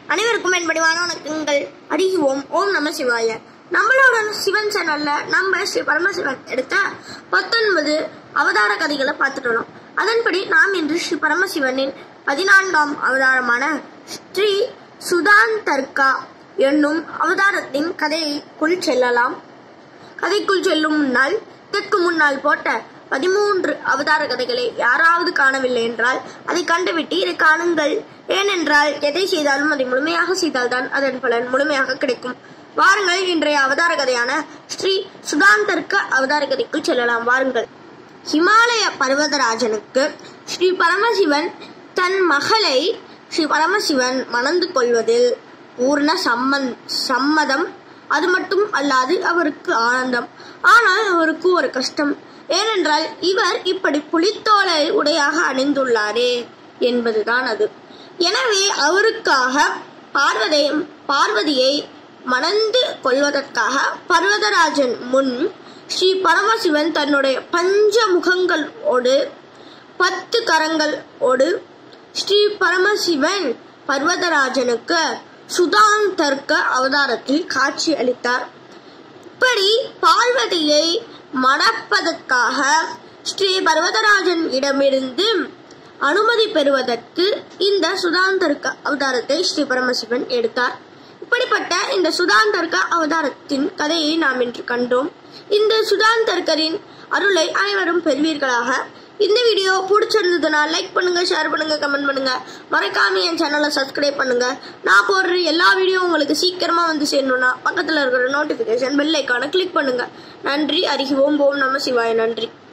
அனைவருக்கும் என் பணிவான வணக்கங்கள் அறிவோம் ஓம் நம சிவாய நம்மளோட சிவன் சேனல்ல நம்ம ஸ்ரீ பரமசிவன் எடுத்த பத்தொன்பது அவதார கதைகளை பார்த்துட்டு வரோம் அதன்படி நாம் இன்று ஸ்ரீ பரமசிவனின் பதினான்காம் அவதாரமான ஸ்ரீ சுதாந்தர்கா என்னும் அவதாரத்தின் கதைக்குள் செல்லலாம் கதைக்குள் செல்லும் முன்னால் இதற்கு முன்னால் போட்ட பதிமூன்று அவதார கதைகளை யாராவது காணவில்லை என்றால் அதை கண்டுவிட்டு இதை காணுங்கள் ஏனென்றால் எதை செய்தாலும் அதை முழுமையாக செய்தால்தான் அதன் பலன் முழுமையாக கிடைக்கும் வாருங்கள் இன்றைய அவதார கதையான ஸ்ரீ சுதாந்தர்க்க அவதார கதைக்குள் செல்லலாம் வாருங்கள் ஹிமாலய பர்வதராஜனுக்கு ஸ்ரீ பரமசிவன் தன் மகளை ஸ்ரீ பரமசிவன் மணந்து கொள்வதில் பூர்ண சம்மன் சம்மதம் அது மட்டும் அல்லாது அவருக்கு ஆனந்தம் ஆனால் அவருக்கு ஒரு கஷ்டம் ஏனென்றால் இவர் இப்படி புலித்தோலை உடையாக அணிந்துள்ளாரே என்பதுதான் அது எனவே அவருக்காக பார்வதை பார்வதியை மணந்து கொள்வதற்காக பர்வதராஜன் முன் ஸ்ரீ பரமசிவன் தன்னுடைய பஞ்ச முகங்களோடு பத்து கரங்களோடு ஸ்ரீ பரமசிவன் பர்வதராஜனுக்கு சுதாந்தர்க்க அவதாரத்தில் காட்சி அளித்தார் இப்படி பார்வதியை மணப்பதற்காக ஸ்ரீ பர்வதராஜன் இடமிருந்து அனுமதி பெறுவதற்கு இந்த சுதாந்தர்க்க அவதாரத்தை ஸ்ரீ பரமசிவன் எடுத்தார் இப்படிப்பட்ட இந்த சுதாந்தர்க்க அவதாரத்தின் கதையை நாம் இன்று கண்டோம் இந்த சுதாந்தர்கரின் அருளை அனைவரும் பெறுவீர்களாக இந்த வீடியோ பிடிச்சிருந்ததுன்னா லைக் பண்ணுங்க ஷேர் பண்ணுங்க கமெண்ட் பண்ணுங்க மறக்காம என் சேனலை சப்ஸ்கிரைப் பண்ணுங்க நான் போடுற எல்லா வீடியோ உங்களுக்கு சீக்கிரமா வந்து சேரணும்னா பக்கத்துல இருக்கிற நோட்டிபிகேஷன் பெல் ஐக்கானை கிளிக் பண்ணுங்க நன்றி அருகி ஓம் ஓம் நம சிவாய நன்றி